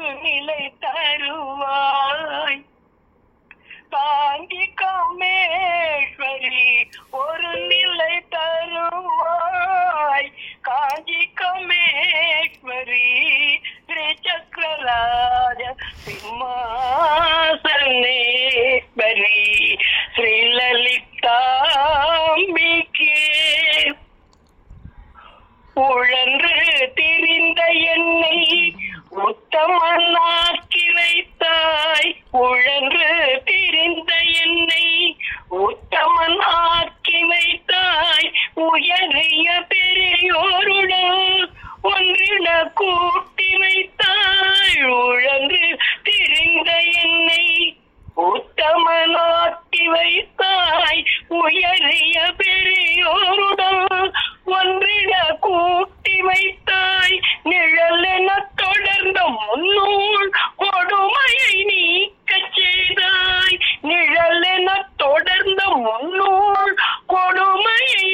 ஒரு நிலை தருவாய் தாங்கி காமேஸ்வரி ஒரு நிலை தருவாய் காஞ்சி காமேஸ்வரி ஸ்ரீ சக்கரராஜ சிம்மாசனேஸ்வரி ஸ்ரீலலிதாம்பிகே உழன்று திரிந்த என்னை உத்தமனாக்கி வைத்தாய் உழன்று திரிந்த என்னை உத்தமன் ஆக்கி வைத்தாய் உயரிய பெரியோருடன் ஒன்றிட கூட்டி வைத்தாய் உழன்று திரிந்த என்னை உத்தமனாக்கி வைத்தாய் உயரிய பெரியோருடன் ஒன்றிட கூட்டி வைத்தாய் நிழல் என தொடர்ந்த முன்னோள்